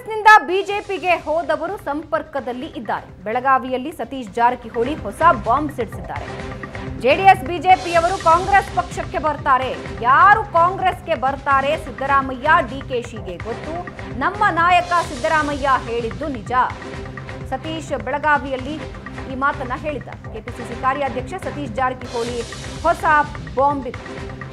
ಕಾಂಗ್ರೆಸ್ನಿಂದ ಬಿಜೆಪಿಗೆ ಹೋದವರು ಸಂಪರ್ಕದಲ್ಲಿ ಇದ್ದಾರೆ ಬೆಳಗಾವಿಯಲ್ಲಿ ಸತೀಶ್ ಜಾರಕಿಹೊಳಿ ಹೊಸ ಬಾಂಬ್ ಸಿಡಿಸಿದ್ದಾರೆ ಜೆಡಿಎಸ್ ಬಿಜೆಪಿಯವರು ಕಾಂಗ್ರೆಸ್ ಪಕ್ಷಕ್ಕೆ ಬರ್ತಾರೆ ಯಾರು ಕಾಂಗ್ರೆಸ್ಗೆ ಬರ್ತಾರೆ ಸಿದ್ದರಾಮಯ್ಯ ಡಿಕೆಶಿಗೆ ಗೊತ್ತು ನಮ್ಮ ನಾಯಕ ಸಿದ್ದರಾಮಯ್ಯ ಹೇಳಿದ್ದು ನಿಜ ಸತೀಶ್ ಬೆಳಗಾವಿಯಲ್ಲಿ ಈ ಮಾತನ್ನ ಹೇಳಿದ್ದಾರೆ ಕೆಪಿಸಿಸಿ ಕಾರ್ಯಾಧ್ಯಕ್ಷ ಸತೀಶ್ ಜಾರಕಿಹೊಳಿ ಹೊಸ ಬಾಂಬ್ ಇತ್ತು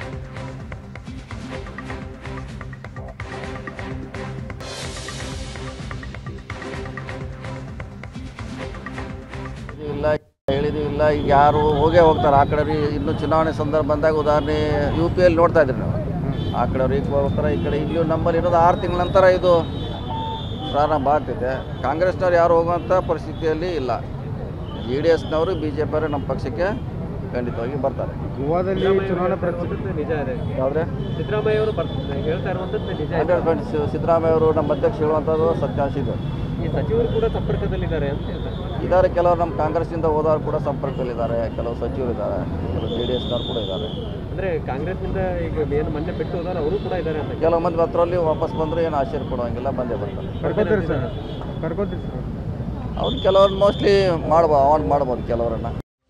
ಇದು ಇಲ್ಲ ಹೇಳಿದೀವಿ ಇಲ್ಲ ಈಗ ಯಾರು ಹೋಗೇ ಹೋಗ್ತಾರೆ ಆ ಕಡೆ ಇನ್ನು ಚುನಾವಣೆ ಸಂದರ್ಭ ಬಂದಾಗ ಉದಾಹರಣೆ ಯು ಪಿ ಅಲ್ಲಿ ನೋಡ್ತಾ ಇದ್ರಿ ನಾವು ಆ ಕಡೆ ಈಗ ಹೋಗ್ತಾರೆ ಈ ಕಡೆ ಇಲ್ಲಿ ನಮ್ಮಲ್ಲಿ ಇರೋದು ಆರು ತಿಂಗಳ ನಂತರ ಇದು ಪ್ರಾರಂಭ ಆಗ್ತಿದೆ ಕಾಂಗ್ರೆಸ್ನವ್ರು ಯಾರು ಹೋಗುವಂಥ ಪರಿಸ್ಥಿತಿಯಲ್ಲಿ ಇಲ್ಲ ಜೆ ಡಿ ಎಸ್ನವರು ಬಿ ಜೆ ಪಿಯವರು ನಮ್ಮ ಪಕ್ಷಕ್ಕೆ ಖಂಡಿತವಾಗಿ ಬರ್ತಾರೆ ಗೋವಾದಲ್ಲಿ ಚುನಾವಣಾ ಪರಿಸ್ಥಿತಿ ನಿಜ ಇದೆ ಯಾವುದ್ರೆ ಸಿದ್ದರಾಮಯ್ಯ ಅವರು ಬರ್ತಾರೆ ಹೇಳ್ತಾ ಇರುವಂತದ್ದು ನಿಜ ಇದೆ ಹಂಡ್ರೆಡ್ ಪರ್ಸೆಂಟ್ ಸಿದ್ದರಾಮಯ್ಯ ಅವರು ನಮ್ಮ ಅಧ್ಯಕ್ಷ ಹೇಳುವಂಥದ್ದು ಸತ್ಯಾಂಶ ಇದೆ ಈ ಸಚಿವರು ಕೂಡ ಸಂಪರ್ಕದಲ್ಲಿದ್ದಾರೆ ಅಂತ ಹೇಳ್ತಾರೆ ಇದ್ದಾರೆ ಕೆಲವರು ನಮ್ಮ ಕಾಂಗ್ರೆಸ್ಸಿಂದ ಹೋದವರು ಕೂಡ ಸಂಪರ್ಕದಲ್ಲಿದ್ದಾರೆ ಕೆಲವು ಸಚಿವರು ಇದ್ದಾರೆ ಕೆಲವು ಜೆ ಡಿ ಎಸ್ನವ್ರು ಕೂಡ ಇದ್ದಾರೆ ಅಂದ್ರೆ ಕಾಂಗ್ರೆಸ್ನಿಂದ ಈಗ ಏನು ಮೊನ್ನೆ ಬಿಟ್ಟು ಹೋದಾರ ಅವರು ಕೂಡ ಇದ್ದಾರೆ ಅಂತ ಕೆಲವು ಮಂದಿ ಹತ್ರಲ್ಲಿ ವಾಪಸ್ ಬಂದರೆ ಏನು ಆಶ್ಚರ್ಯ ಪಡುವಂಗಿಲ್ಲ ಬಂದೇ ಬರ್ತಾರೆ ಕರ್ಕೋತೀರಿ ಸರ್ ಕರ್ಕೋತೀರಿ ಸರ್ ಅವ್ರು ಕೆಲವ್ರು ಮೋಸ್ಟ್ಲಿ ಮಾಡ್ಬೋದು ಆನ್ ಮಾಡ್ಬೋದು ಕೆಲವರನ್ನು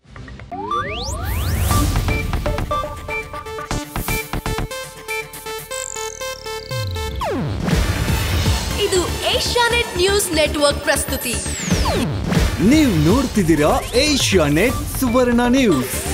ಇದು ಏಷ್ಯಾನೆಟ್ ನ್ಯೂಸ್ ನೆಟ್ವರ್ಕ್ ಪ್ರಸ್ತುತಿ ನೀವು ನೋಡ್ತಿದ್ದೀರಾ ಏಷ್ಯಾ ನೆಟ್ ಸುವರ್ಣ ನ್ಯೂಸ್